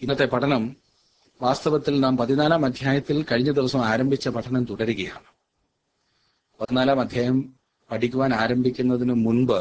ഇന്നത്തെ പഠനം വാസ്തവത്തിൽ നാം പതിനാലാം അധ്യായത്തിൽ കഴിഞ്ഞ ദിവസം ആരംഭിച്ച പഠനം തുടരുകയാണ് പതിനാലാം അധ്യായം പഠിക്കുവാൻ ആരംഭിക്കുന്നതിന് മുൻപ്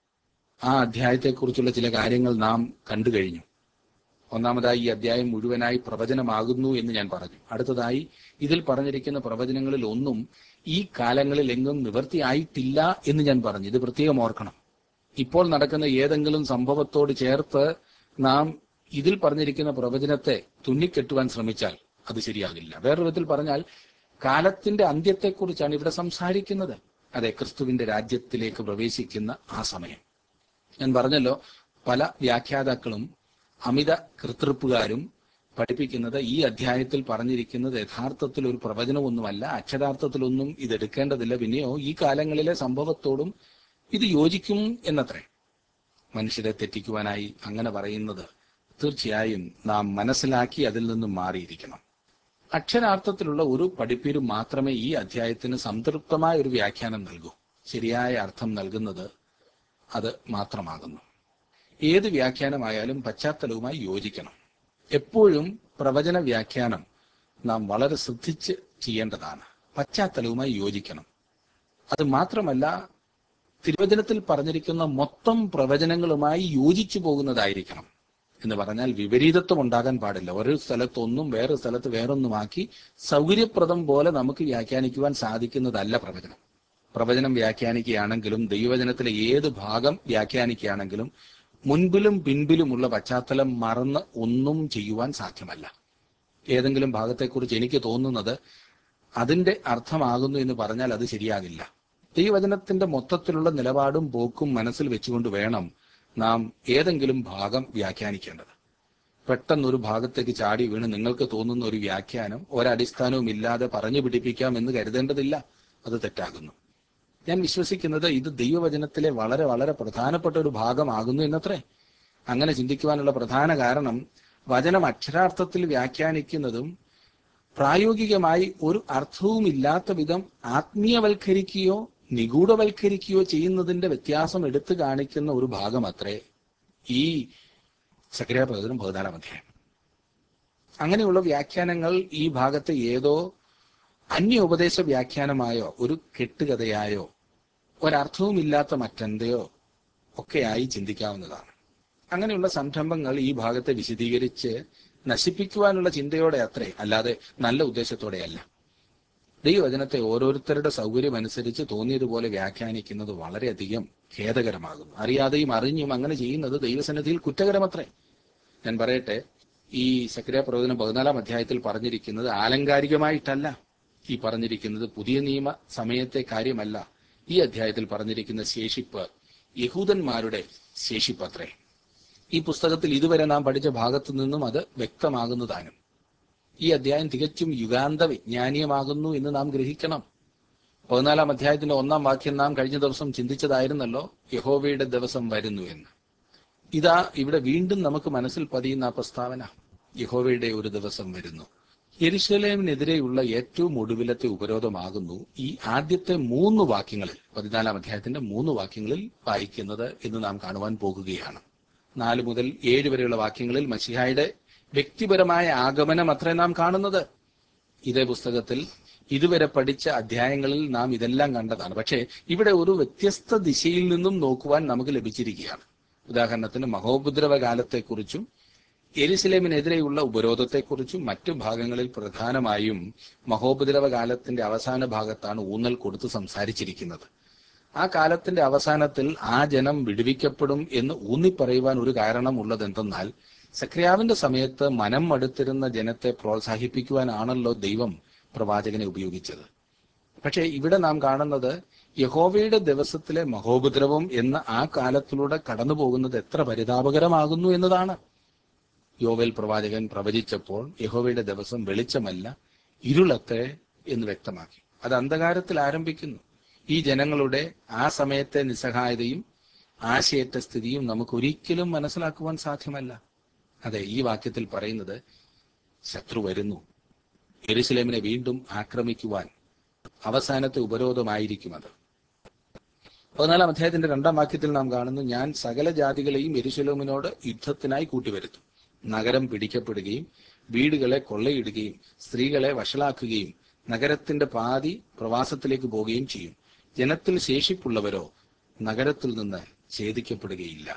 ആ അധ്യായത്തെക്കുറിച്ചുള്ള ചില കാര്യങ്ങൾ നാം കണ്ടു കഴിഞ്ഞു ഒന്നാമതായി ഈ അധ്യായം മുഴുവനായി പ്രവചനമാകുന്നു എന്ന് ഞാൻ പറഞ്ഞു അടുത്തതായി ഇതിൽ പറഞ്ഞിരിക്കുന്ന പ്രവചനങ്ങളിൽ ഒന്നും ഈ കാലങ്ങളിൽ എങ്ങും നിവൃത്തിയായിട്ടില്ല എന്ന് ഞാൻ പറഞ്ഞു ഇത് പ്രത്യേകം ഓർക്കണം ഇപ്പോൾ നടക്കുന്ന ഏതെങ്കിലും സംഭവത്തോട് ചേർത്ത് നാം ഇതിൽ പറഞ്ഞിരിക്കുന്ന പ്രവചനത്തെ തുന്നിക്കെട്ടുവാൻ ശ്രമിച്ചാൽ അത് ശരിയാകില്ല വേറൊരു വിധത്തിൽ പറഞ്ഞാൽ കാലത്തിന്റെ അന്ത്യത്തെക്കുറിച്ചാണ് ഇവിടെ സംസാരിക്കുന്നത് അതെ ക്രിസ്തുവിന്റെ രാജ്യത്തിലേക്ക് പ്രവേശിക്കുന്ന ആ സമയം ഞാൻ പറഞ്ഞല്ലോ പല വ്യാഖ്യാതാക്കളും അമിത കൃതൃപ്പുകാരും പഠിപ്പിക്കുന്നത് ഈ അധ്യായത്തിൽ പറഞ്ഞിരിക്കുന്നത് യഥാർത്ഥത്തിൽ ഒരു പ്രവചനമൊന്നുമല്ല അക്ഷരാർത്ഥത്തിലൊന്നും ഇത് എടുക്കേണ്ടതില്ല പിന്നെയോ ഈ കാലങ്ങളിലെ സംഭവത്തോടും ഇത് യോജിക്കും എന്നത്രേ മനുഷ്യരെ തെറ്റിക്കുവാനായി അങ്ങനെ പറയുന്നത് തീർച്ചയായും നാം മനസ്സിലാക്കി അതിൽ നിന്നും മാറിയിരിക്കണം അക്ഷരാർത്ഥത്തിലുള്ള ഒരു പഠിപ്പീരും മാത്രമേ ഈ അധ്യായത്തിന് സംതൃപ്തമായ ഒരു വ്യാഖ്യാനം നൽകൂ ശരിയായ അർത്ഥം നൽകുന്നത് അത് മാത്രമാകുന്നു ഏത് വ്യാഖ്യാനമായാലും പശ്ചാത്തലവുമായി യോജിക്കണം എപ്പോഴും പ്രവചന വ്യാഖ്യാനം നാം വളരെ ശ്രദ്ധിച്ച് ചെയ്യേണ്ടതാണ് പശ്ചാത്തലവുമായി യോജിക്കണം അത് മാത്രമല്ല തിരുവചനത്തിൽ പറഞ്ഞിരിക്കുന്ന മൊത്തം പ്രവചനങ്ങളുമായി യോജിച്ചു പോകുന്നതായിരിക്കണം എന്ന് പറഞ്ഞാൽ വിപരീതത്വം ഉണ്ടാകാൻ പാടില്ല ഒരു സ്ഥലത്ത് ഒന്നും വേറെ സ്ഥലത്ത് വേറൊന്നുമാക്കി സൗകര്യപ്രദം പോലെ നമുക്ക് വ്യാഖ്യാനിക്കുവാൻ സാധിക്കുന്നതല്ല പ്രവചനം പ്രവചനം വ്യാഖ്യാനിക്കുകയാണെങ്കിലും ദൈവവചനത്തിലെ ഏത് ഭാഗം വ്യാഖ്യാനിക്കുകയാണെങ്കിലും മുൻപിലും പിൻപിലുമുള്ള പശ്ചാത്തലം മറന്ന് ഒന്നും ചെയ്യുവാൻ സാധ്യമല്ല ഏതെങ്കിലും ഭാഗത്തെക്കുറിച്ച് എനിക്ക് തോന്നുന്നത് അതിന്റെ അർത്ഥമാകുന്നു എന്ന് പറഞ്ഞാൽ അത് ശരിയാകില്ല ദൈവവചനത്തിന്റെ മൊത്തത്തിലുള്ള നിലപാടും പോക്കും മനസ്സിൽ വെച്ചുകൊണ്ട് വേണം നാം ഏതെങ്കിലും ഭാഗം വ്യാഖ്യാനിക്കേണ്ടത് പെട്ടെന്നൊരു ഭാഗത്തേക്ക് ചാടി വീണ് നിങ്ങൾക്ക് തോന്നുന്ന ഒരു വ്യാഖ്യാനം ഒരടിസ്ഥാനവും ഇല്ലാതെ പറഞ്ഞു പിടിപ്പിക്കാം എന്ന് കരുതേണ്ടതില്ല അത് തെറ്റാകുന്നു ഞാൻ വിശ്വസിക്കുന്നത് ഇത് ദൈവവചനത്തിലെ വളരെ വളരെ പ്രധാനപ്പെട്ട ഒരു ഭാഗമാകുന്നു എന്നത്രേ അങ്ങനെ ചിന്തിക്കുവാനുള്ള പ്രധാന കാരണം വചനം അക്ഷരാർത്ഥത്തിൽ വ്യാഖ്യാനിക്കുന്നതും പ്രായോഗികമായി ഒരു അർത്ഥവുമില്ലാത്ത വിധം ആത്മീയവൽക്കരിക്കുകയോ നിഗൂഢവൽക്കരിക്കുകയോ ചെയ്യുന്നതിന്റെ വ്യത്യാസം എടുത്തു കാണിക്കുന്ന ഒരു ഭാഗം അത്രേ ഈ സക്രിയ പ്രവചനം പതിനാലാം അധ്യായം അങ്ങനെയുള്ള വ്യാഖ്യാനങ്ങൾ ഈ ഭാഗത്തെ ഏതോ അന്യ ഉപദേശ വ്യാഖ്യാനമായോ ഒരു കെട്ടുകഥയായോ ഒരർത്ഥവുമില്ലാത്ത മറ്റെന്തയോ ഒക്കെയായി ചിന്തിക്കാവുന്നതാണ് അങ്ങനെയുള്ള സംരംഭങ്ങൾ ഈ ഭാഗത്തെ വിശദീകരിച്ച് നശിപ്പിക്കുവാനുള്ള ചിന്തയോടെ അത്രേ അല്ലാതെ നല്ല ഉദ്ദേശത്തോടെയല്ല ദൈവവചനത്തെ ഓരോരുത്തരുടെ സൗകര്യമനുസരിച്ച് തോന്നിയതുപോലെ വ്യാഖ്യാനിക്കുന്നത് വളരെയധികം ഖേദകരമാകുന്നു അറിയാതെയും അറിഞ്ഞും അങ്ങനെ ചെയ്യുന്നത് ദൈവസന്നിധിയിൽ കുറ്റകരമത്രേ ഞാൻ പറയട്ടെ ഈ സക്രിയ പ്രവചനം പതിനാലാം അധ്യായത്തിൽ പറഞ്ഞിരിക്കുന്നത് ആലങ്കാരികമായിട്ടല്ല ഈ പറഞ്ഞിരിക്കുന്നത് പുതിയ നിയമ സമയത്തെ കാര്യമല്ല ഈ അധ്യായത്തിൽ പറഞ്ഞിരിക്കുന്ന ശേഷിപ്പ് യഹൂദന്മാരുടെ ശേഷിപ്പത്രേ ഈ പുസ്തകത്തിൽ ഇതുവരെ നാം പഠിച്ച ഭാഗത്തു നിന്നും അത് വ്യക്തമാകുന്നതാനും ഈ അധ്യായം തികച്ചും യുഗാന്ത വിജ്ഞാനീയമാകുന്നു എന്ന് നാം ഗ്രഹിക്കണം പതിനാലാം അധ്യായത്തിന്റെ ഒന്നാം വാക്യം നാം കഴിഞ്ഞ ദിവസം ചിന്തിച്ചതായിരുന്നല്ലോ യഹോവയുടെ ദിവസം വരുന്നു എന്ന് ഇതാ ഇവിടെ വീണ്ടും നമുക്ക് മനസ്സിൽ പതിയുന്ന ആ പ്രസ്താവന യഹോവയുടെ ഒരു ദിവസം വരുന്നു യെരുശലേമിനെതിരെയുള്ള ഏറ്റവും ഒടുവിലത്തെ ഉപരോധമാകുന്നു ഈ ആദ്യത്തെ മൂന്ന് വാക്യങ്ങളിൽ പതിനാലാം അധ്യായത്തിന്റെ മൂന്ന് വാക്യങ്ങളിൽ വായിക്കുന്നത് എന്ന് നാം കാണുവാൻ പോകുകയാണ് നാല് മുതൽ ഏഴ് വരെയുള്ള വാക്യങ്ങളിൽ മസിഹായുടെ വ്യക്തിപരമായ ആഗമനം അത്രേ നാം കാണുന്നത് ഇതേ പുസ്തകത്തിൽ ഇതുവരെ പഠിച്ച അധ്യായങ്ങളിൽ നാം ഇതെല്ലാം കണ്ടതാണ് പക്ഷേ ഇവിടെ ഒരു വ്യത്യസ്ത ദിശയിൽ നിന്നും നോക്കുവാൻ നമുക്ക് ലഭിച്ചിരിക്കുകയാണ് ഉദാഹരണത്തിന് മഹോപദ്രവ കാലത്തെക്കുറിച്ചും എരുസലേമിനെതിരെയുള്ള ഉപരോധത്തെക്കുറിച്ചും മറ്റു ഭാഗങ്ങളിൽ പ്രധാനമായും മഹോപദ്രവ കാലത്തിന്റെ അവസാന ഭാഗത്താണ് ഊന്നൽ കൊടുത്ത് സംസാരിച്ചിരിക്കുന്നത് ആ കാലത്തിന്റെ അവസാനത്തിൽ ആ ജനം വിടുവിക്കപ്പെടും എന്ന് ഊന്നിപ്പറയുവാൻ ഒരു കാരണം ഉള്ളതെന്തെന്നാൽ സക്രിയാവിന്റെ സമയത്ത് മനം മടുത്തിരുന്ന ജനത്തെ പ്രോത്സാഹിപ്പിക്കുവാനാണല്ലോ ദൈവം പ്രവാചകനെ ഉപയോഗിച്ചത് പക്ഷേ ഇവിടെ നാം കാണുന്നത് യഹോവയുടെ ദിവസത്തിലെ മഹോപദ്രവം എന്ന ആ കാലത്തിലൂടെ കടന്നു പോകുന്നത് എത്ര പരിതാപകരമാകുന്നു എന്നതാണ് യോവേൽ പ്രവാചകൻ പ്രവചിച്ചപ്പോൾ യഹോവയുടെ ദിവസം വെളിച്ചമല്ല ഇരുളത്തെ എന്ന് വ്യക്തമാക്കി അത് അന്ധകാരത്തിൽ ആരംഭിക്കുന്നു ഈ ജനങ്ങളുടെ ആ സമയത്തെ നിസ്സഹായതയും ആശയറ്റ സ്ഥിതിയും നമുക്ക് ഒരിക്കലും മനസ്സിലാക്കുവാൻ സാധ്യമല്ല അതെ ഈ വാക്യത്തിൽ പറയുന്നത് ശത്രു വരുന്നു എരുസലേമിനെ വീണ്ടും ആക്രമിക്കുവാൻ അവസാനത്തെ ഉപരോധമായിരിക്കും അത് പതിനാലാം അധ്യായത്തിന്റെ രണ്ടാം വാക്യത്തിൽ നാം കാണുന്നു ഞാൻ സകല ജാതികളെയും എരുശലോമിനോട് യുദ്ധത്തിനായി കൂട്ടിവരുത്തും നഗരം പിടിക്കപ്പെടുകയും വീടുകളെ കൊള്ളയിടുകയും സ്ത്രീകളെ വഷളാക്കുകയും നഗരത്തിന്റെ പാതി പ്രവാസത്തിലേക്ക് പോവുകയും ചെയ്യും ജനത്തിൽ ശേഷിപ്പുള്ളവരോ നഗരത്തിൽ നിന്ന് ഛേദിക്കപ്പെടുകയില്ല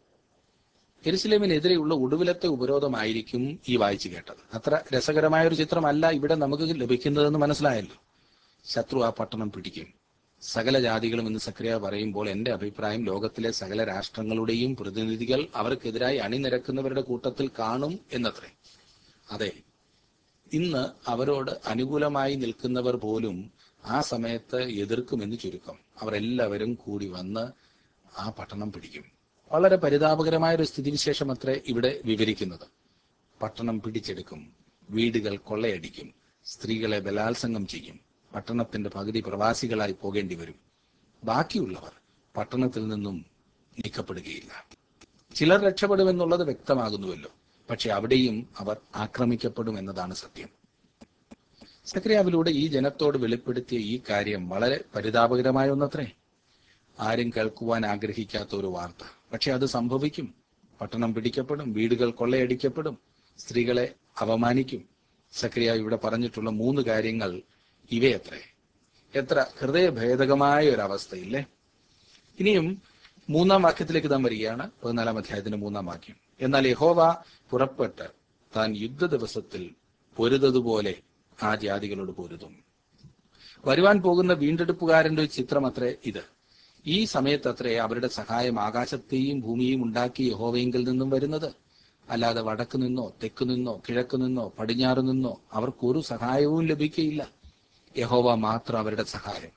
എരുസലേമിനെതിരെയുള്ള ഒടുവിലത്തെ ഉപരോധമായിരിക്കും ഈ വായിച്ചു കേട്ടത് അത്ര രസകരമായ ഒരു ചിത്രമല്ല ഇവിടെ നമുക്ക് ലഭിക്കുന്നതെന്ന് മനസ്സിലായല്ലോ ശത്രു ആ പട്ടണം പിടിക്കും സകല ജാതികളും എന്ന് സക്രിയ പറയുമ്പോൾ എന്റെ അഭിപ്രായം ലോകത്തിലെ സകല രാഷ്ട്രങ്ങളുടെയും പ്രതിനിധികൾ അവർക്കെതിരായി അണിനിരക്കുന്നവരുടെ കൂട്ടത്തിൽ കാണും എന്നത്രേ അതെ ഇന്ന് അവരോട് അനുകൂലമായി നിൽക്കുന്നവർ പോലും ആ സമയത്ത് എതിർക്കുമെന്ന് ചുരുക്കം അവർ എല്ലാവരും കൂടി വന്ന് ആ പട്ടണം പിടിക്കും വളരെ പരിതാപകരമായ ഒരു സ്ഥിതിവിശേഷം അത്രേ ഇവിടെ വിവരിക്കുന്നത് പട്ടണം പിടിച്ചെടുക്കും വീടുകൾ കൊള്ളയടിക്കും സ്ത്രീകളെ ബലാത്സംഗം ചെയ്യും പട്ടണത്തിന്റെ പകുതി പ്രവാസികളായി പോകേണ്ടി വരും ബാക്കിയുള്ളവർ പട്ടണത്തിൽ നിന്നും നീക്കപ്പെടുകയില്ല ചിലർ രക്ഷപ്പെടുമെന്നുള്ളത് വ്യക്തമാകുന്നുവല്ലോ പക്ഷെ അവിടെയും അവർ ആക്രമിക്കപ്പെടും എന്നതാണ് സത്യം സക്രിയാവിലൂടെ ഈ ജനത്തോട് വെളിപ്പെടുത്തിയ ഈ കാര്യം വളരെ പരിതാപകരമായ ഒന്നത്രേ ആരും കേൾക്കുവാൻ ആഗ്രഹിക്കാത്ത ഒരു വാർത്ത പക്ഷെ അത് സംഭവിക്കും പട്ടണം പിടിക്കപ്പെടും വീടുകൾ കൊള്ളയടിക്കപ്പെടും സ്ത്രീകളെ അപമാനിക്കും സക്രിയ ഇവിടെ പറഞ്ഞിട്ടുള്ള മൂന്ന് കാര്യങ്ങൾ ഇവയത്രേ എത്ര ഹൃദയഭേദകമായ ഒരു അവസ്ഥയില്ലേ ഇനിയും മൂന്നാം വാക്യത്തിലേക്ക് നാം വരികയാണ് പതിനാലാം അധ്യായത്തിന്റെ മൂന്നാം വാക്യം എന്നാൽ യഹോവ പുറപ്പെട്ട് താൻ യുദ്ധ ദിവസത്തിൽ പൊരുതതുപോലെ ആ ജാതികളോട് പൊരുതും വരുവാൻ പോകുന്ന വീണ്ടെടുപ്പുകാരന്റെ ഒരു ചിത്രം അത്രേ ഇത് ഈ സമയത്ത് അത്രേ അവരുടെ സഹായം ആകാശത്തെയും ഭൂമിയെയും ഉണ്ടാക്കി യഹോവയെങ്കിൽ നിന്നും വരുന്നത് അല്ലാതെ വടക്ക് നിന്നോ തെക്ക് നിന്നോ കിഴക്ക് നിന്നോ പടിഞ്ഞാറ് നിന്നോ അവർക്കൊരു സഹായവും ലഭിക്കയില്ല യഹോവ മാത്രം അവരുടെ സഹായം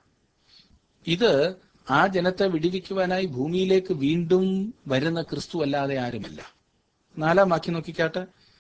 ഇത് ആ ജനത്തെ വിടിവിക്കുവാനായി ഭൂമിയിലേക്ക് വീണ്ടും വരുന്ന ക്രിസ്തു അല്ലാതെ ആരുമല്ല നാലാം വാക്യം നോക്കിക്കാട്ടെ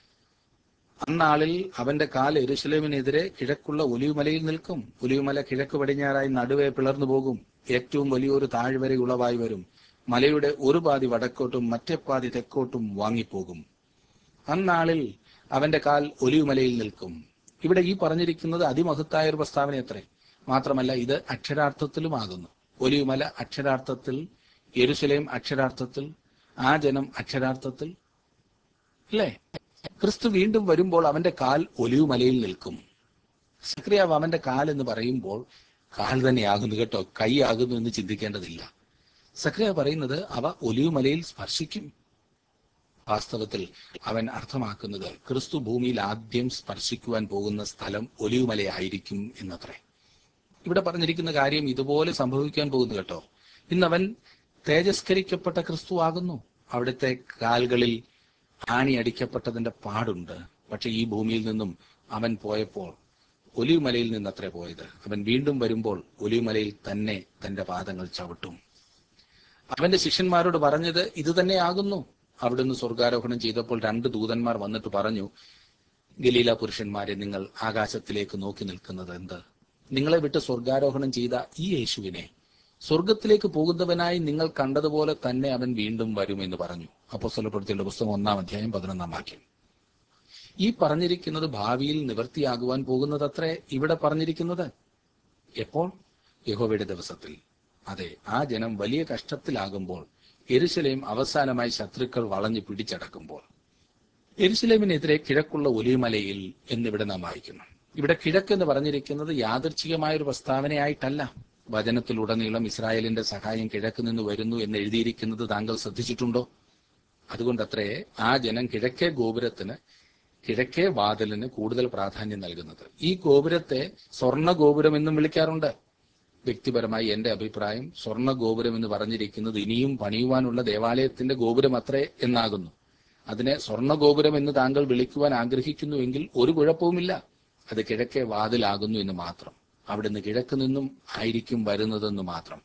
അന്നാളിൽ അവന്റെ കാൽ എരുസലേമിനെതിരെ കിഴക്കുള്ള ഒലിവുമലയിൽ നിൽക്കും ഒലിവുമല കിഴക്ക് പടിഞ്ഞാറായി നടുവെ പിളർന്നു പോകും ഏറ്റവും വലിയൊരു താഴ്വര ഉളവായി വരും മലയുടെ ഒരു പാതി വടക്കോട്ടും മറ്റേ പാതി തെക്കോട്ടും വാങ്ങിപ്പോകും അന്നാളിൽ അവന്റെ കാൽ ഒലിവുമലയിൽ നിൽക്കും ഇവിടെ ഈ പറഞ്ഞിരിക്കുന്നത് അതിമഹത്തായ ഒരു പ്രസ്താവന അത്രേ മാത്രമല്ല ഇത് അക്ഷരാർത്ഥത്തിലുമാകുന്നു ഒലിവുമല അക്ഷരാർത്ഥത്തിൽ യെരുസലേം അക്ഷരാർത്ഥത്തിൽ ആ ജനം അക്ഷരാർത്ഥത്തിൽ അല്ലേ ക്രിസ്തു വീണ്ടും വരുമ്പോൾ അവന്റെ കാൽ ഒലിവുമലയിൽ നിൽക്കും സക്രിയാവ് അവന്റെ കാൽ എന്ന് പറയുമ്പോൾ കാൽ തന്നെയാകുന്നു കേട്ടോ കൈയാകുന്നു എന്ന് ചിന്തിക്കേണ്ടതില്ല സക്രിയ പറയുന്നത് അവ ഒലിവുമലയിൽ സ്പർശിക്കും വാസ്തവത്തിൽ അവൻ അർത്ഥമാക്കുന്നത് ക്രിസ്തു ഭൂമിയിൽ ആദ്യം സ്പർശിക്കുവാൻ പോകുന്ന സ്ഥലം ഒലിവുമലയായിരിക്കും എന്നത്രേ ഇവിടെ പറഞ്ഞിരിക്കുന്ന കാര്യം ഇതുപോലെ സംഭവിക്കാൻ പോകുന്നു കേട്ടോ ഇന്നവൻ തേജസ്കരിക്കപ്പെട്ട ക്രിസ്തു ആകുന്നു അവിടുത്തെ കാലുകളിൽ ആണി അടിക്കപ്പെട്ടതിന്റെ പാടുണ്ട് പക്ഷെ ഈ ഭൂമിയിൽ നിന്നും അവൻ പോയപ്പോൾ ഒലിവുമലയിൽ നിന്നത്രേ പോയത് അവൻ വീണ്ടും വരുമ്പോൾ ഒലിവുമലയിൽ തന്നെ തന്റെ പാദങ്ങൾ ചവിട്ടും അവന്റെ ശിഷ്യന്മാരോട് പറഞ്ഞത് ഇത് തന്നെയാകുന്നു അവിടുന്ന് സ്വർഗാരോഹണം ചെയ്തപ്പോൾ രണ്ട് ദൂതന്മാർ വന്നിട്ട് പറഞ്ഞു ഗലീല പുരുഷന്മാരെ നിങ്ങൾ ആകാശത്തിലേക്ക് നോക്കി നിൽക്കുന്നത് എന്ത് നിങ്ങളെ വിട്ട് സ്വർഗാരോഹണം ചെയ്ത ഈ യേശുവിനെ സ്വർഗത്തിലേക്ക് പോകുന്നവനായി നിങ്ങൾ കണ്ടതുപോലെ തന്നെ അവൻ വീണ്ടും വരുമെന്ന് പറഞ്ഞു അപ്പോസ്തലപ്പെടുത്തിയുള്ള പുസ്തകം ഒന്നാം അധ്യായം പതിനൊന്നാം വാക്യം ഈ പറഞ്ഞിരിക്കുന്നത് ഭാവിയിൽ നിവർത്തിയാകുവാൻ പോകുന്നതത്രേ ഇവിടെ പറഞ്ഞിരിക്കുന്നത് എപ്പോൾ യഹോവയുടെ ദിവസത്തിൽ അതെ ആ ജനം വലിയ കഷ്ടത്തിലാകുമ്പോൾ എരുസലേം അവസാനമായി ശത്രുക്കൾ വളഞ്ഞു പിടിച്ചടക്കുമ്പോൾ എരുസലേമിനെതിരെ കിഴക്കുള്ള ഒലിമലയിൽ എന്നിവിടെ നാം വായിക്കുന്നു ഇവിടെ കിഴക്ക് എന്ന് പറഞ്ഞിരിക്കുന്നത് യാദർച്ഛികമായ ഒരു പ്രസ്താവനയായിട്ടല്ല വചനത്തിലുടനീളം ഇസ്രായേലിന്റെ സഹായം കിഴക്ക് നിന്ന് വരുന്നു എന്ന് എഴുതിയിരിക്കുന്നത് താങ്കൾ ശ്രദ്ധിച്ചിട്ടുണ്ടോ അതുകൊണ്ടത്രേ ആ ജനം കിഴക്കേ ഗോപുരത്തിന് കിഴക്കേ വാതിലിന് കൂടുതൽ പ്രാധാന്യം നൽകുന്നത് ഈ ഗോപുരത്തെ സ്വർണ്ണ ഗോപുരം എന്നും വിളിക്കാറുണ്ട് വ്യക്തിപരമായി എന്റെ അഭിപ്രായം സ്വർണ്ണ ഗോപുരം എന്ന് പറഞ്ഞിരിക്കുന്നത് ഇനിയും പണിയുവാനുള്ള ദേവാലയത്തിന്റെ ഗോപുരം അത്രേ എന്നാകുന്നു അതിനെ സ്വർണ്ണ ഗോപുരം എന്ന് താങ്കൾ വിളിക്കുവാൻ ആഗ്രഹിക്കുന്നുവെങ്കിൽ ഒരു കുഴപ്പവുമില്ല അത് കിഴക്കേ വാതിലാകുന്നു എന്ന് മാത്രം അവിടുന്ന് കിഴക്ക് നിന്നും ആയിരിക്കും വരുന്നതെന്ന് മാത്രം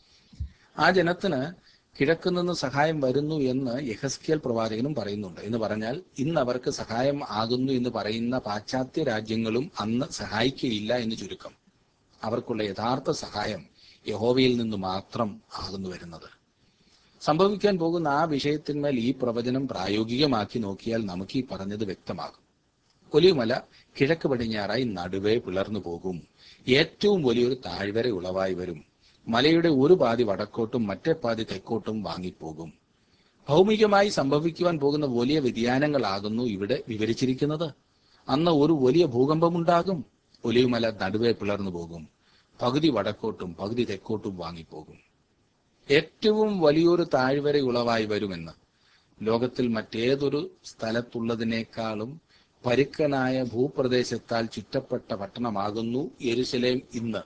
ആ ജനത്തിന് കിഴക്ക് നിന്ന് സഹായം വരുന്നു എന്ന് യഹസ്കിയൽ പ്രവാചകനും പറയുന്നുണ്ട് എന്ന് പറഞ്ഞാൽ ഇന്ന് അവർക്ക് സഹായം ആകുന്നു എന്ന് പറയുന്ന പാശ്ചാത്യ രാജ്യങ്ങളും അന്ന് സഹായിക്കുകയില്ല എന്ന് ചുരുക്കം അവർക്കുള്ള യഥാർത്ഥ സഹായം യഹോവയിൽ നിന്ന് മാത്രം ആകുന്നു വരുന്നത് സംഭവിക്കാൻ പോകുന്ന ആ വിഷയത്തിന്മേൽ ഈ പ്രവചനം പ്രായോഗികമാക്കി നോക്കിയാൽ നമുക്ക് ഈ പറഞ്ഞത് വ്യക്തമാകും ഒലിവുമല കിഴക്ക് പടിഞ്ഞാറായി നടുവേ പിളർന്നു പോകും ഏറ്റവും വലിയൊരു താഴ്വര ഉളവായി വരും മലയുടെ ഒരു പാതി വടക്കോട്ടും മറ്റേ പാതി തെക്കോട്ടും വാങ്ങിപ്പോകും ഭൗമികമായി സംഭവിക്കുവാൻ പോകുന്ന വലിയ വ്യതിയാനങ്ങളാകുന്നു ഇവിടെ വിവരിച്ചിരിക്കുന്നത് അന്ന് ഒരു വലിയ ഭൂകമ്പമുണ്ടാകും ഒലിവുമല നടുവേ പിളർന്നു പോകും പകുതി വടക്കോട്ടും പകുതി തെക്കോട്ടും വാങ്ങിപ്പോകും ഏറ്റവും വലിയൊരു താഴ്വര ഉളവായി വരുമെന്ന് ലോകത്തിൽ മറ്റേതൊരു സ്ഥലത്തുള്ളതിനേക്കാളും പരുക്കനായ ഭൂപ്രദേശത്താൽ ചുറ്റപ്പെട്ട പട്ടണമാകുന്നു യെരുശലേം ഇന്ന്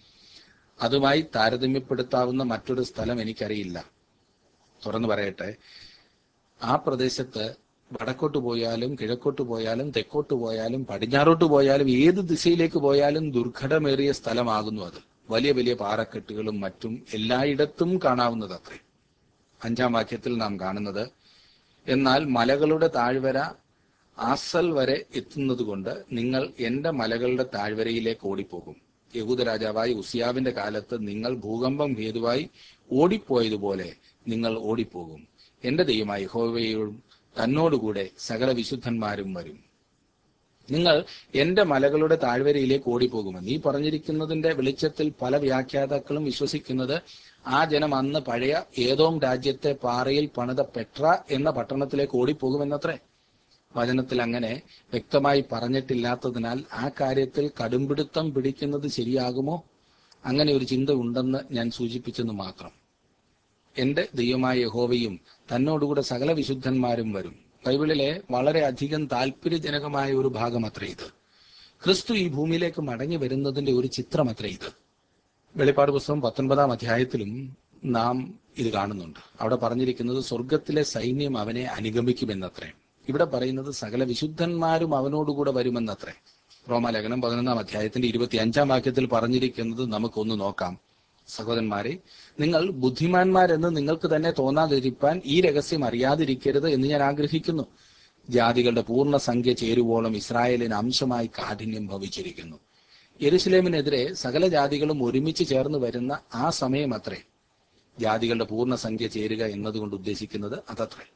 അതുമായി താരതമ്യപ്പെടുത്താവുന്ന മറ്റൊരു സ്ഥലം എനിക്കറിയില്ല തുറന്നു പറയട്ടെ ആ പ്രദേശത്ത് വടക്കോട്ട് പോയാലും കിഴക്കോട്ട് പോയാലും തെക്കോട്ട് പോയാലും പടിഞ്ഞാറോട്ട് പോയാലും ഏത് ദിശയിലേക്ക് പോയാലും ദുർഘടമേറിയ സ്ഥലമാകുന്നു അത് വലിയ വലിയ പാറക്കെട്ടുകളും മറ്റും എല്ലായിടത്തും കാണാവുന്നത് അത്രേ അഞ്ചാം വാക്യത്തിൽ നാം കാണുന്നത് എന്നാൽ മലകളുടെ താഴ്വര ആസൽ വരെ എത്തുന്നത് കൊണ്ട് നിങ്ങൾ എന്റെ മലകളുടെ താഴ്വരയിലേക്ക് ഓടിപ്പോകും യഹൂദ രാജാവായ ഉസിയാവിന്റെ കാലത്ത് നിങ്ങൾ ഭൂകമ്പം ഹേതുവായി ഓടിപ്പോയതുപോലെ നിങ്ങൾ ഓടിപ്പോകും എന്റെ ദൈവമായ യഹോവയോടും തന്നോടുകൂടെ സകല വിശുദ്ധന്മാരും വരും നിങ്ങൾ എന്റെ മലകളുടെ താഴ്വരയിലേക്ക് ഓടിപ്പോകുമെന്ന് ഈ പറഞ്ഞിരിക്കുന്നതിന്റെ വെളിച്ചത്തിൽ പല വ്യാഖ്യാതാക്കളും വിശ്വസിക്കുന്നത് ആ ജനം അന്ന് പഴയ ഏതോം രാജ്യത്തെ പാറയിൽ പണിത പെട്ര എന്ന പട്ടണത്തിലേക്ക് ഓടിപ്പോകുമെന്നത്രേ വചനത്തിൽ അങ്ങനെ വ്യക്തമായി പറഞ്ഞിട്ടില്ലാത്തതിനാൽ ആ കാര്യത്തിൽ കടുംപിടുത്തം പിടിക്കുന്നത് ശരിയാകുമോ അങ്ങനെ ഒരു ചിന്ത ഉണ്ടെന്ന് ഞാൻ സൂചിപ്പിച്ചെന്ന് മാത്രം എന്റെ ദൈവമായ യഹോവയും തന്നോടുകൂടെ സകല വിശുദ്ധന്മാരും വരും ബൈബിളിലെ വളരെ അധികം താല്പര്യജനകമായ ഒരു ഭാഗം അത്രേ ഇത് ക്രിസ്തു ഈ ഭൂമിയിലേക്ക് മടങ്ങി വരുന്നതിന്റെ ഒരു ചിത്രം അത്രേ ഇത് വെളിപ്പാട് പുസ്തകം പത്തൊൻപതാം അധ്യായത്തിലും നാം ഇത് കാണുന്നുണ്ട് അവിടെ പറഞ്ഞിരിക്കുന്നത് സ്വർഗത്തിലെ സൈന്യം അവനെ അനുഗമിക്കുമെന്നത്രേ ഇവിടെ പറയുന്നത് സകല വിശുദ്ധന്മാരും അവനോടുകൂടെ വരുമെന്നത്രേ റോമാലേഖനം പതിനൊന്നാം അധ്യായത്തിന്റെ ഇരുപത്തി അഞ്ചാം വാക്യത്തിൽ പറഞ്ഞിരിക്കുന്നത് നമുക്കൊന്ന് നോക്കാം സഹോദരന്മാരെ നിങ്ങൾ ബുദ്ധിമാന്മാരെന്ന് നിങ്ങൾക്ക് തന്നെ തോന്നാതിരിപ്പാൻ ഈ രഹസ്യം അറിയാതിരിക്കരുത് എന്ന് ഞാൻ ആഗ്രഹിക്കുന്നു ജാതികളുടെ പൂർണ്ണ സംഖ്യ ചേരുവോളം ഇസ്രായേലിന് അംശമായി കാഠിന്യം ഭവിച്ചിരിക്കുന്നു യെരുസലേമിനെതിരെ സകല ജാതികളും ഒരുമിച്ച് ചേർന്ന് വരുന്ന ആ സമയം അത്രേ ജാതികളുടെ പൂർണ്ണ സംഖ്യ ചേരുക എന്നതുകൊണ്ട് ഉദ്ദേശിക്കുന്നത് അതത്രേ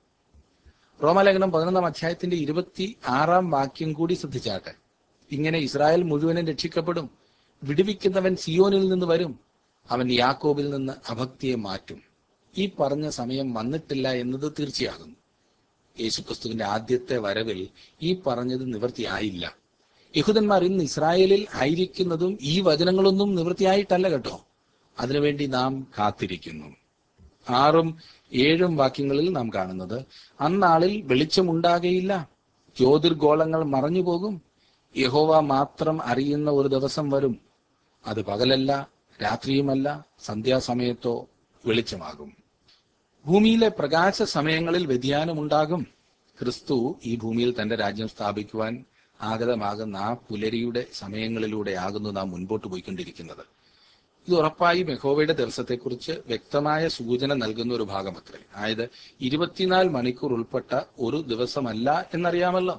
റോമാലേഖനം പതിനൊന്നാം അധ്യായത്തിന്റെ ഇരുപത്തി ആറാം വാക്യം കൂടി ശ്രദ്ധിച്ചാട്ടെ ഇങ്ങനെ ഇസ്രായേൽ മുഴുവനും രക്ഷിക്കപ്പെടും വിടുവിക്കുന്നവൻ സിയോനിൽ നിന്ന് വരും അവൻ യാക്കോബിൽ നിന്ന് അഭക്തിയെ മാറ്റും ഈ പറഞ്ഞ സമയം വന്നിട്ടില്ല എന്നത് തീർച്ചയാകുന്നു യേശുക്രിസ്തുവിന്റെ ആദ്യത്തെ വരവിൽ ഈ പറഞ്ഞത് നിവൃത്തിയായില്ല യഹൂദന്മാർ ഇന്ന് ഇസ്രായേലിൽ ആയിരിക്കുന്നതും ഈ വചനങ്ങളൊന്നും നിവൃത്തിയായിട്ടല്ല കേട്ടോ അതിനുവേണ്ടി നാം കാത്തിരിക്കുന്നു ആറും ഏഴും വാക്യങ്ങളിൽ നാം കാണുന്നത് അന്നാളിൽ വെളിച്ചമുണ്ടാകയില്ല ജ്യോതിർഗോളങ്ങൾ മറഞ്ഞു പോകും യഹോവ മാത്രം അറിയുന്ന ഒരു ദിവസം വരും അത് പകലല്ല രാത്രിയുമല്ല സന്ധ്യാസമയത്തോ വെളിച്ചമാകും ഭൂമിയിലെ പ്രകാശ സമയങ്ങളിൽ വ്യതിയാനമുണ്ടാകും ക്രിസ്തു ഈ ഭൂമിയിൽ തന്റെ രാജ്യം സ്ഥാപിക്കുവാൻ ആഗതമാകുന്ന ആ പുലരിയുടെ സമയങ്ങളിലൂടെ ആകുന്നു നാം മുൻപോട്ട് പോയിക്കൊണ്ടിരിക്കുന്നത് ഇത് ഉറപ്പായും യഹോവയുടെ ദിവസത്തെക്കുറിച്ച് വ്യക്തമായ സൂചന നൽകുന്ന ഒരു ഭാഗം അത്രേ അതായത് ഇരുപത്തിനാല് മണിക്കൂർ ഉൾപ്പെട്ട ഒരു ദിവസമല്ല എന്നറിയാമല്ലോ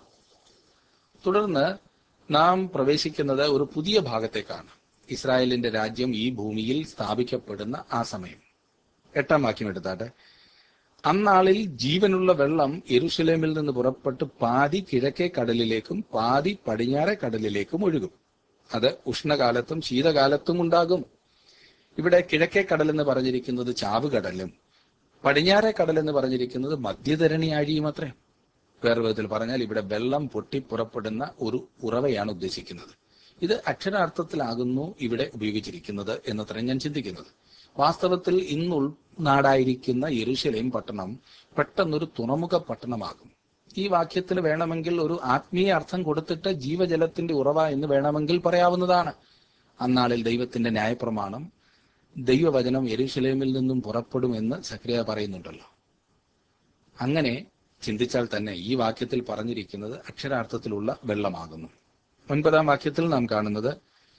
തുടർന്ന് നാം പ്രവേശിക്കുന്നത് ഒരു പുതിയ ഭാഗത്തേക്കാണ് ഇസ്രായേലിന്റെ രാജ്യം ഈ ഭൂമിയിൽ സ്ഥാപിക്കപ്പെടുന്ന ആ സമയം എട്ടാം വാക്യം എടുത്താട്ടെ അന്നാളിൽ ജീവനുള്ള വെള്ളം യെരുഷലേമിൽ നിന്ന് പുറപ്പെട്ട് പാതി കിഴക്കേ കടലിലേക്കും പാതി പടിഞ്ഞാറെ കടലിലേക്കും ഒഴുകും അത് ഉഷ്ണകാലത്തും ശീതകാലത്തും ഉണ്ടാകും ഇവിടെ കിഴക്കേ കടൽ എന്ന് പറഞ്ഞിരിക്കുന്നത് ചാവുകടലും പടിഞ്ഞാറെ കടൽ എന്ന് പറഞ്ഞിരിക്കുന്നത് മധ്യധരണി ആഴിയും അത്രേ വേറെ വിധത്തിൽ പറഞ്ഞാൽ ഇവിടെ വെള്ളം പൊട്ടി പുറപ്പെടുന്ന ഒരു ഉറവയാണ് ഉദ്ദേശിക്കുന്നത് ഇത് അക്ഷരാർത്ഥത്തിലാകുന്നു ഇവിടെ ഉപയോഗിച്ചിരിക്കുന്നത് എന്നത്ര ഞാൻ ചിന്തിക്കുന്നത് വാസ്തവത്തിൽ ഇന്ന് ഉൾനാടായിരിക്കുന്ന യെരുശലേം പട്ടണം പെട്ടെന്നൊരു തുറമുഖ പട്ടണമാകും ഈ വാക്യത്തിന് വേണമെങ്കിൽ ഒരു ആത്മീയ അർത്ഥം കൊടുത്തിട്ട് ജീവജലത്തിന്റെ ഉറവ എന്ന് വേണമെങ്കിൽ പറയാവുന്നതാണ് അന്നാളിൽ ദൈവത്തിന്റെ ന്യായപ്രമാണം ദൈവവചനം യെരുശലേമിൽ നിന്നും പുറപ്പെടുമെന്ന് സക്രിയ പറയുന്നുണ്ടല്ലോ അങ്ങനെ ചിന്തിച്ചാൽ തന്നെ ഈ വാക്യത്തിൽ പറഞ്ഞിരിക്കുന്നത് അക്ഷരാർത്ഥത്തിലുള്ള വെള്ളമാകുന്നു ഒൻപതാം വാക്യത്തിൽ നാം കാണുന്നത്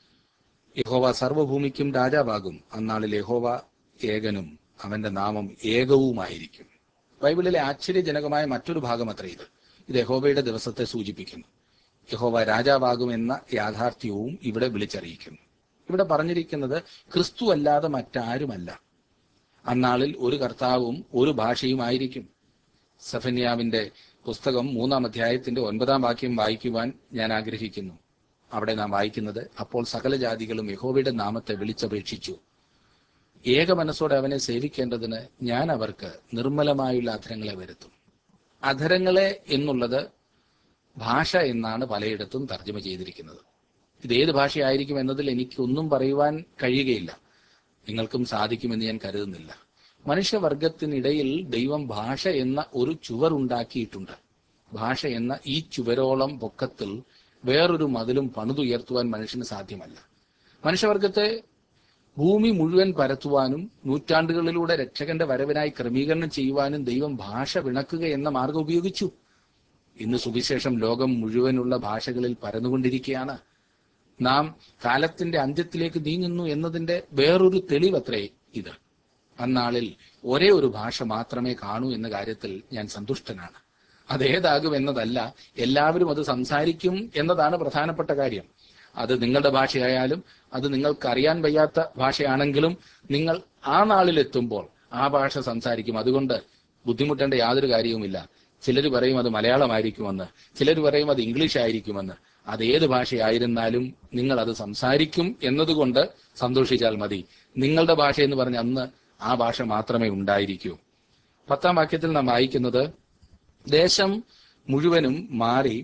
യഹോവ സർവഭൂമിക്കും രാജാവാകും അന്നാളിൽ യഹോവ ഏകനും അവന്റെ നാമം ഏകവുമായിരിക്കും ബൈബിളിലെ ആശ്ചര്യജനകമായ മറ്റൊരു ഭാഗം അത്ര ഇത് ഇത് യഹോവയുടെ ദിവസത്തെ സൂചിപ്പിക്കുന്നു യഹോവ രാജാവാകുമെന്ന യാഥാർത്ഥ്യവും ഇവിടെ വിളിച്ചറിയിക്കുന്നു ഇവിടെ പറഞ്ഞിരിക്കുന്നത് ക്രിസ്തു അല്ലാതെ മറ്റാരുമല്ല അന്നാളിൽ ഒരു കർത്താവും ഒരു ഭാഷയുമായിരിക്കും സഫന്യാവിന്റെ പുസ്തകം മൂന്നാം അധ്യായത്തിന്റെ ഒൻപതാം വാക്യം വായിക്കുവാൻ ഞാൻ ആഗ്രഹിക്കുന്നു അവിടെ നാം വായിക്കുന്നത് അപ്പോൾ സകല ജാതികളും യഹോവയുടെ നാമത്തെ വിളിച്ചപേക്ഷിച്ചു ഏക മനസ്സോടെ അവനെ സേവിക്കേണ്ടതിന് ഞാൻ അവർക്ക് നിർമ്മലമായുള്ള അധരങ്ങളെ വരുത്തും അധരങ്ങളെ എന്നുള്ളത് ഭാഷ എന്നാണ് പലയിടത്തും തർജ്ജമ ചെയ്തിരിക്കുന്നത് ഇത് ഏത് ഭാഷയായിരിക്കും എന്നതിൽ എനിക്ക് ഒന്നും പറയുവാൻ കഴിയുകയില്ല നിങ്ങൾക്കും സാധിക്കുമെന്ന് ഞാൻ കരുതുന്നില്ല മനുഷ്യവർഗത്തിനിടയിൽ ദൈവം ഭാഷ എന്ന ഒരു ചുവർ ഉണ്ടാക്കിയിട്ടുണ്ട് ഭാഷ എന്ന ഈ ചുവരോളം പൊക്കത്തിൽ വേറൊരു മതിലും പണിതുയർത്തുവാൻ മനുഷ്യന് സാധ്യമല്ല മനുഷ്യവർഗത്തെ ഭൂമി മുഴുവൻ പരത്തുവാനും നൂറ്റാണ്ടുകളിലൂടെ രക്ഷകന്റെ വരവിനായി ക്രമീകരണം ചെയ്യുവാനും ദൈവം ഭാഷ വിണക്കുക എന്ന മാർഗം ഉപയോഗിച്ചു ഇന്ന് സുവിശേഷം ലോകം മുഴുവനുള്ള ഭാഷകളിൽ പരന്നുകൊണ്ടിരിക്കുകയാണ് നാം കാലത്തിന്റെ അന്ത്യത്തിലേക്ക് നീങ്ങുന്നു എന്നതിന്റെ വേറൊരു തെളിവത്രേ ഇത് അന്നാളിൽ ഒരേ ഒരു ഭാഷ മാത്രമേ കാണൂ എന്ന കാര്യത്തിൽ ഞാൻ സന്തുഷ്ടനാണ് അതേതാകും എന്നതല്ല എല്ലാവരും അത് സംസാരിക്കും എന്നതാണ് പ്രധാനപ്പെട്ട കാര്യം അത് നിങ്ങളുടെ ഭാഷയായാലും അത് നിങ്ങൾക്ക് അറിയാൻ വയ്യാത്ത ഭാഷയാണെങ്കിലും നിങ്ങൾ ആ നാളിലെത്തുമ്പോൾ ആ ഭാഷ സംസാരിക്കും അതുകൊണ്ട് ബുദ്ധിമുട്ടേണ്ട യാതൊരു കാര്യവുമില്ല ചിലർ പറയും അത് മലയാളമായിരിക്കുമെന്ന് ചിലർ പറയും അത് ഇംഗ്ലീഷ് ആയിരിക്കുമെന്ന് അത് ഏത് ഭാഷയായിരുന്നാലും നിങ്ങൾ അത് സംസാരിക്കും എന്നതുകൊണ്ട് സന്തോഷിച്ചാൽ മതി നിങ്ങളുടെ ഭാഷ എന്ന് പറഞ്ഞ അന്ന് ആ ഭാഷ മാത്രമേ ഉണ്ടായിരിക്കൂ പത്താം വാക്യത്തിൽ നാം വായിക്കുന്നത് ദേശം മുഴുവനും മാറി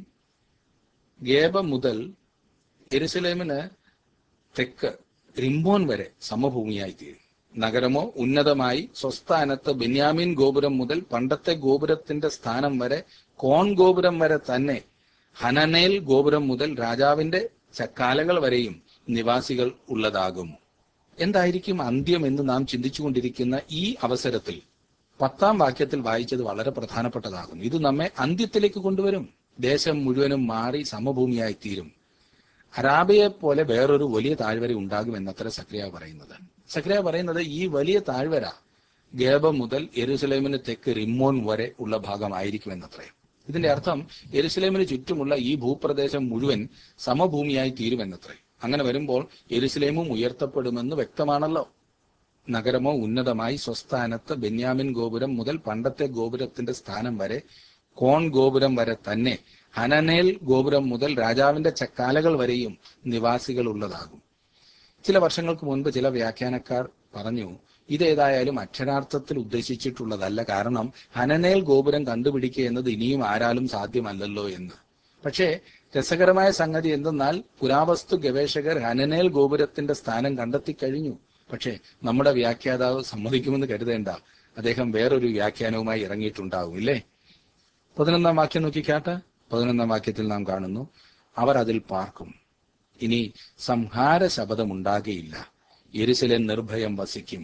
ഗേബ മുതൽ എരുസലേമിന് തെക്ക് റിംബോൻ വരെ സമഭൂമിയായി തീരും നഗരമോ ഉന്നതമായി സ്വസ്ഥാനത്ത് ബെന്യാമിൻ ഗോപുരം മുതൽ പണ്ടത്തെ ഗോപുരത്തിന്റെ സ്ഥാനം വരെ കോൺ ഗോപുരം വരെ തന്നെ ഹനനേൽ ഗോപുരം മുതൽ രാജാവിന്റെ ചക്കാലകൾ വരെയും നിവാസികൾ ഉള്ളതാകും എന്തായിരിക്കും അന്ത്യം എന്ന് നാം ചിന്തിച്ചുകൊണ്ടിരിക്കുന്ന ഈ അവസരത്തിൽ പത്താം വാക്യത്തിൽ വായിച്ചത് വളരെ പ്രധാനപ്പെട്ടതാകും ഇത് നമ്മെ അന്ത്യത്തിലേക്ക് കൊണ്ടുവരും ദേശം മുഴുവനും മാറി സമഭൂമിയായി തീരും അറാബിയെ പോലെ വേറൊരു വലിയ താഴ്വര ഉണ്ടാകും എന്നത്ര സക്രിയ പറയുന്നത് സക്രിയ പറയുന്നത് ഈ വലിയ താഴ്വര ഗേബ മുതൽ എരുസലേമിന് തെക്ക് റിമ്മോൻ വരെ ഉള്ള ഭാഗമായിരിക്കും എന്നത്രേ ഇതിന്റെ അർത്ഥം എരുസലേമിന് ചുറ്റുമുള്ള ഈ ഭൂപ്രദേശം മുഴുവൻ സമഭൂമിയായി തീരുമെന്നത്രേ അങ്ങനെ വരുമ്പോൾ എരുസലേമും ഉയർത്തപ്പെടുമെന്ന് വ്യക്തമാണല്ലോ നഗരമോ ഉന്നതമായി സ്വസ്ഥാനത്ത് ബെന്യാമിൻ ഗോപുരം മുതൽ പണ്ടത്തെ ഗോപുരത്തിന്റെ സ്ഥാനം വരെ കോൺ ഗോപുരം വരെ തന്നെ ഹനനേൽ ഗോപുരം മുതൽ രാജാവിന്റെ ചക്കാലകൾ വരെയും നിവാസികൾ ഉള്ളതാകും ചില വർഷങ്ങൾക്ക് മുൻപ് ചില വ്യാഖ്യാനക്കാർ പറഞ്ഞു ഇതേതായാലും അക്ഷരാർത്ഥത്തിൽ ഉദ്ദേശിച്ചിട്ടുള്ളതല്ല കാരണം ഹനനേൽ ഗോപുരം കണ്ടുപിടിക്കുക എന്നത് ഇനിയും ആരാലും സാധ്യമല്ലല്ലോ എന്ന് പക്ഷേ രസകരമായ സംഗതി എന്തെന്നാൽ പുരാവസ്തു ഗവേഷകർ ഹനനേൽ ഗോപുരത്തിന്റെ സ്ഥാനം കണ്ടെത്തി കഴിഞ്ഞു പക്ഷേ നമ്മുടെ വ്യാഖ്യാതാവ് സമ്മതിക്കുമെന്ന് കരുതേണ്ട അദ്ദേഹം വേറൊരു വ്യാഖ്യാനവുമായി ഇറങ്ങിയിട്ടുണ്ടാവും ഇല്ലേ പതിനൊന്നാം വാക്യം നോക്കിക്കാട്ടെ പതിനൊന്നാം വാക്യത്തിൽ നാം കാണുന്നു അവർ അതിൽ പാർക്കും ഇനി സംഹാര ശബദമുണ്ടാകയില്ല യെരുസലേം നിർഭയം വസിക്കും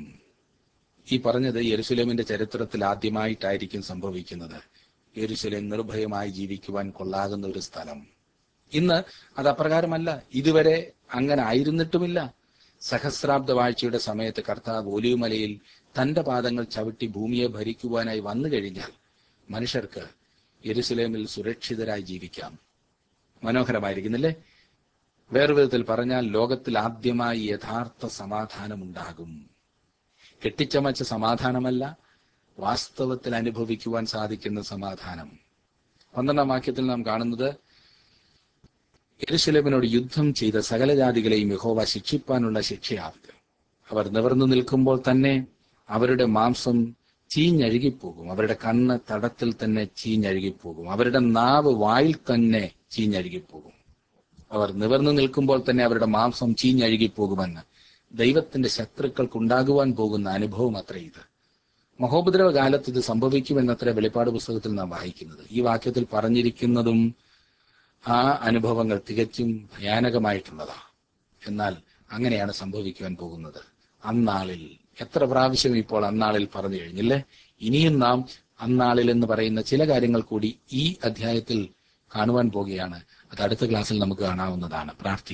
ഈ പറഞ്ഞത് യെരുസലേമിന്റെ ചരിത്രത്തിൽ ആദ്യമായിട്ടായിരിക്കും സംഭവിക്കുന്നത് യെരുസലേം നിർഭയമായി ജീവിക്കുവാൻ കൊള്ളാകുന്ന ഒരു സ്ഥലം ഇന്ന് അത് അപ്രകാരമല്ല ഇതുവരെ അങ്ങനെ ആയിരുന്നിട്ടുമില്ല സഹസ്രാബ്ദ വാഴ്ചയുടെ സമയത്ത് കർത്താവ് ഒലിവുമലയിൽ തന്റെ പാദങ്ങൾ ചവിട്ടി ഭൂമിയെ ഭരിക്കുവാനായി വന്നു കഴിഞ്ഞാൽ മനുഷ്യർക്ക് യെരുസലേമിൽ സുരക്ഷിതരായി ജീവിക്കാം മനോഹരമായിരിക്കുന്നില്ലേ വേറൊരു വിധത്തിൽ പറഞ്ഞാൽ ലോകത്തിൽ ആദ്യമായി യഥാർത്ഥ സമാധാനമുണ്ടാകും കെട്ടിച്ചമച്ച സമാധാനമല്ല വാസ്തവത്തിൽ അനുഭവിക്കുവാൻ സാധിക്കുന്ന സമാധാനം പന്ത്രണ്ടാം വാക്യത്തിൽ നാം കാണുന്നത് യെരുശലേമിനോട് യുദ്ധം ചെയ്ത സകല ജാതികളെയും യഹോവ ശിക്ഷിപ്പാനുള്ള ശിക്ഷയാവിത് അവർ നിവർന്നു നിൽക്കുമ്പോൾ തന്നെ അവരുടെ മാംസം ചീഞ്ഞഴുകിപ്പോകും അവരുടെ കണ്ണ് തടത്തിൽ തന്നെ ചീഞ്ഞഴുകിപ്പോകും അവരുടെ നാവ് വായിൽ തന്നെ ചീഞ്ഞഴുകിപ്പോകും അവർ നിവർന്നു നിൽക്കുമ്പോൾ തന്നെ അവരുടെ മാംസം ചീഞ്ഞഴുകിപ്പോകുമെന്ന് ദൈവത്തിന്റെ ശത്രുക്കൾക്കുണ്ടാകുവാൻ പോകുന്ന അനുഭവം അത്ര ഇത് മഹോപദ്രവ കാലത്ത് ഇത് സംഭവിക്കുമെന്നത്ര വെളിപ്പാട് പുസ്തകത്തിൽ നാം വായിക്കുന്നത് ഈ വാക്യത്തിൽ പറഞ്ഞിരിക്കുന്നതും ആ അനുഭവങ്ങൾ തികച്ചും ഭയാനകമായിട്ടുള്ളതാ എന്നാൽ അങ്ങനെയാണ് സംഭവിക്കുവാൻ പോകുന്നത് അന്നാളിൽ എത്ര പ്രാവശ്യം ഇപ്പോൾ അന്നാളിൽ പറഞ്ഞു കഴിഞ്ഞില്ലേ ഇനിയും നാം അന്നാളിൽ എന്ന് പറയുന്ന ചില കാര്യങ്ങൾ കൂടി ഈ അധ്യായത്തിൽ കാണുവാൻ പോകുകയാണ് അത് അടുത്ത ക്ലാസ്സിൽ നമുക്ക് കാണാവുന്നതാണ് പ്രാർത്ഥിക്കാം